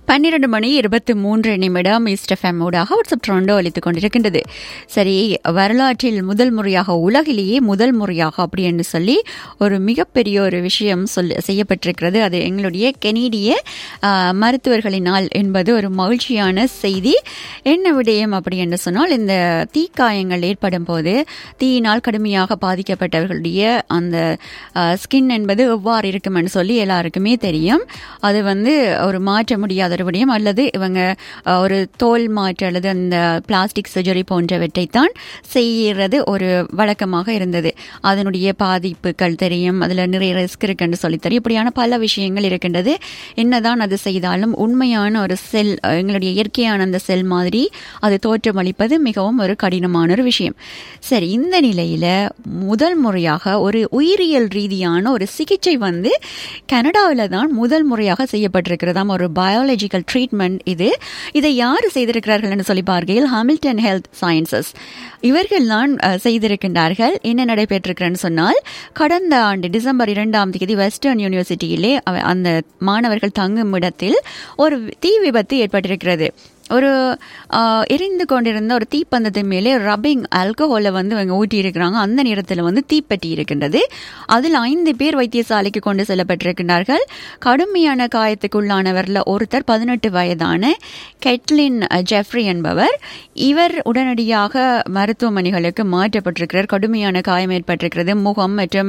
பன்னிரண்டு மணி இருபத்தி மூன்று நிமிடம் இஸ்டஃபெம் ஊடாக வாட்ஸ்அப் ட்ரெண்டோ அளித்துக் கொண்டிருக்கின்றது சரி வரலாற்றில் முதல் முறையாக உலகிலேயே முதல் முறையாக அப்படி என்று சொல்லி ஒரு மிகப்பெரிய ஒரு விஷயம் சொல் செய்யப்பட்டிருக்கிறது அது எங்களுடைய கெனடிய மருத்துவர்களினால் என்பது ஒரு மகிழ்ச்சியான செய்தி என்ன விடயம் அப்படி என்று சொன்னால் இந்த தீக்காயங்கள் ஏற்படும் போது தீயினால் கடுமையாக பாதிக்கப்பட்டவர்களுடைய அந்த ஸ்கின் என்பது எவ்வாறு இருக்கும் என்று சொல்லி எல்லாருக்குமே தெரியும் அது வந்து ஒரு மாற்ற முடியாத ஒரு விடயம் அல்லது இவங்க ஒரு தோல் மாற்று அல்லது அந்த பிளாஸ்டிக் சர்ஜரி போன்றவற்றை தான் செய்கிறது ஒரு வழக்கமாக இருந்தது அதனுடைய பாதிப்புகள் தெரியும் அதில் நிறைய ரிஸ்க் இருக்குன்னு சொல்லி தெரியும் இப்படியான பல விஷயங்கள் இருக்கின்றது என்னதான் அது செய்தாலும் உண்மையான ஒரு செல் எங்களுடைய இயற்கையான அந்த செல் மாதிரி அது தோற்றமளிப்பது மிகவும் ஒரு கடினமான ஒரு விஷயம் சரி இந்த நிலையில முதல் முறையாக ஒரு உயிரியல் ரீதியான ஒரு சிகிச்சை வந்து கனடாவில் தான் முதல் முறையாக செய்யப்பட்டிருக்கிறதாம் ஒரு பயாலஜிக்கல் ட்ரீட்மெண்ட் இது இதை யார் செய்திருக்கிறார்கள் என்று சொல்லி பார்க்கையில் ஹாமில்டன் ஹெல்த் சயின்சஸ் இவர்கள் தான் செய்திருக்கின்றார்கள் என்ன நடைபெற்றிருக்கிறன்னு சொன்னால் கடந்த ஆண்டு டிசம்பர் இரண்டாம் தேதி வெஸ்டர்ன் யூனிவர்சிட்டியிலே அந்த மாணவர்கள் தங்கும் இடத்தில் ஒரு தீ விபத்து ஏற்பட்டிருக்கிறது ஒரு எரிந்து கொண்டிருந்த ஒரு தீப்பந்தத்தின் மேலே ரப்பிங் ஆல்கஹோலை வந்து இவங்க ஊட்டி இருக்கிறாங்க அந்த நேரத்தில் வந்து தீப்பெட்டி இருக்கின்றது அதில் ஐந்து பேர் வைத்தியசாலைக்கு கொண்டு செல்லப்பட்டிருக்கிறார்கள் கடுமையான காயத்துக்குள்ளானவரில் ஒருத்தர் பதினெட்டு வயதான கெட்லின் ஜெஃப்ரி என்பவர் இவர் உடனடியாக மருத்துவமனைகளுக்கு மாற்றப்பட்டிருக்கிறார் கடுமையான காயம் ஏற்பட்டிருக்கிறது முகம் மற்றும்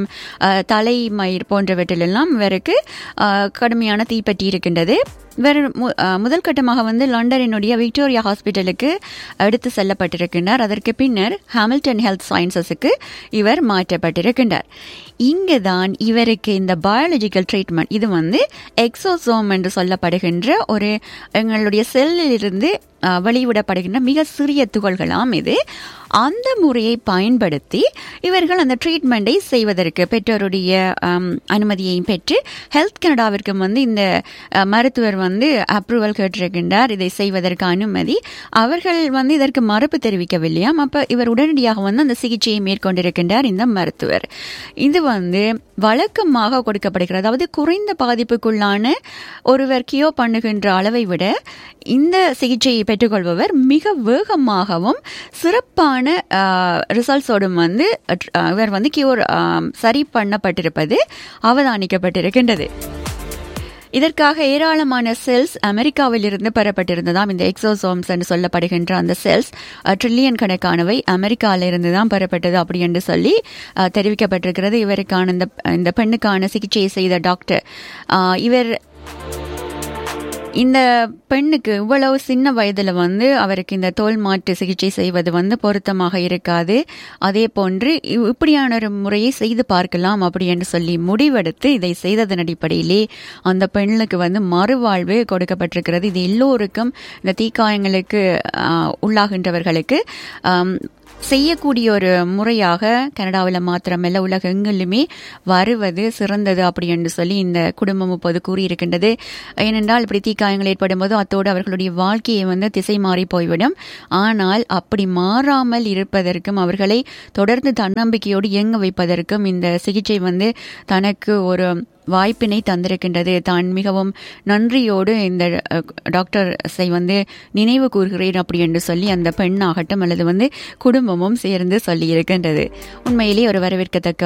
தலைமயிர் போன்றவற்றிலெல்லாம் இவருக்கு கடுமையான தீப்பெட்டி இருக்கின்றது இவர் முதல் கட்டமாக வந்து லண்டனினுடைய விக்டோரியா ஹாஸ்பிட்டலுக்கு எடுத்து செல்லப்பட்டிருக்கின்றார் அதற்கு பின்னர் ஹாமில்டன் ஹெல்த் சயின்சஸுக்கு இவர் மாற்றப்பட்டிருக்கின்றார் இங்குதான் இவருக்கு இந்த பயாலஜிக்கல் ட்ரீட்மெண்ட் இது வந்து எக்ஸோசோம் என்று சொல்லப்படுகின்ற ஒரு எங்களுடைய செல்லில் இருந்து வெளிவிடப்படுகின்ற மிக சிறிய துகள்களாம் இது அந்த முறையை பயன்படுத்தி இவர்கள் அந்த ட்ரீட்மெண்ட்டை செய்வதற்கு பெற்றோருடைய அனுமதியையும் பெற்று ஹெல்த் கனடாவிற்கு வந்து இந்த மருத்துவர் வந்து அப்ரூவல் கேட்டிருக்கின்றார் இதை செய்வதற்கு அனுமதி அவர்கள் வந்து இதற்கு மறுப்பு தெரிவிக்கவில்லையாம் அப்ப இவர் உடனடியாக வந்து அந்த சிகிச்சையை மேற்கொண்டிருக்கின்றார் இந்த மருத்துவர் இது வந்து வழக்கமாக கொடுக்கப்படுகிறது அதாவது குறைந்த பாதிப்புக்குள்ளான ஒருவர் கியோ பண்ணுகின்ற அளவை விட இந்த சிகிச்சையை பெற்றுக்கொள்பவர் மிக வேகமாகவும் சிறப்பான ரிசல்ட்ஸோடும் வந்து இவர் வந்து கியூர் சரி பண்ணப்பட்டிருப்பது அவதானிக்கப்பட்டிருக்கின்றது இதற்காக ஏராளமான செல்ஸ் அமெரிக்காவில் இருந்து பெறப்பட்டிருந்ததாம் இந்த எக்ஸோசோம்ஸ் என்று சொல்லப்படுகின்ற அந்த செல்ஸ் ட்ரில்லியன் கணக்கானவை அமெரிக்காவில் இருந்து தான் பெறப்பட்டது அப்படி என்று சொல்லி தெரிவிக்கப்பட்டிருக்கிறது இவருக்கான இந்த இந்த பெண்ணுக்கான சிகிச்சையை செய்த டாக்டர் இவர் இந்த பெண்ணுக்கு இவ்வளவு சின்ன வயதில் வந்து அவருக்கு இந்த தோல் மாற்று சிகிச்சை செய்வது வந்து பொருத்தமாக இருக்காது அதே போன்று இப்படியான ஒரு முறையை செய்து பார்க்கலாம் அப்படி என்று சொல்லி முடிவெடுத்து இதை செய்ததன் அடிப்படையிலே அந்த பெண்ணுக்கு வந்து மறுவாழ்வு கொடுக்கப்பட்டிருக்கிறது இது எல்லோருக்கும் இந்த தீக்காயங்களுக்கு உள்ளாகின்றவர்களுக்கு செய்யக்கூடிய ஒரு முறையாக கனடாவில் மாத்திரமல்ல உலக எங்கிலுமே வருவது சிறந்தது அப்படி என்று சொல்லி இந்த குடும்பம் இப்போது கூறியிருக்கின்றது ஏனென்றால் இப்படி தீக்காயங்கள் ஏற்படும் போது அத்தோடு அவர்களுடைய வாழ்க்கையை வந்து திசை மாறி போய்விடும் ஆனால் அப்படி மாறாமல் இருப்பதற்கும் அவர்களை தொடர்ந்து தன்னம்பிக்கையோடு இயங்க வைப்பதற்கும் இந்த சிகிச்சை வந்து தனக்கு ஒரு வாய்ப்பினை தந்திருக்கின்றது தான் மிகவும் நன்றியோடு இந்த டாக்டர்ஸை வந்து நினைவு கூறுகிறேன் அப்படி என்று சொல்லி அந்த பெண்ணாகட்டும் அல்லது வந்து குடும்பமும் சேர்ந்து சொல்லி இருக்கின்றது உண்மையிலேயே ஒரு வரவேற்கத்தக்க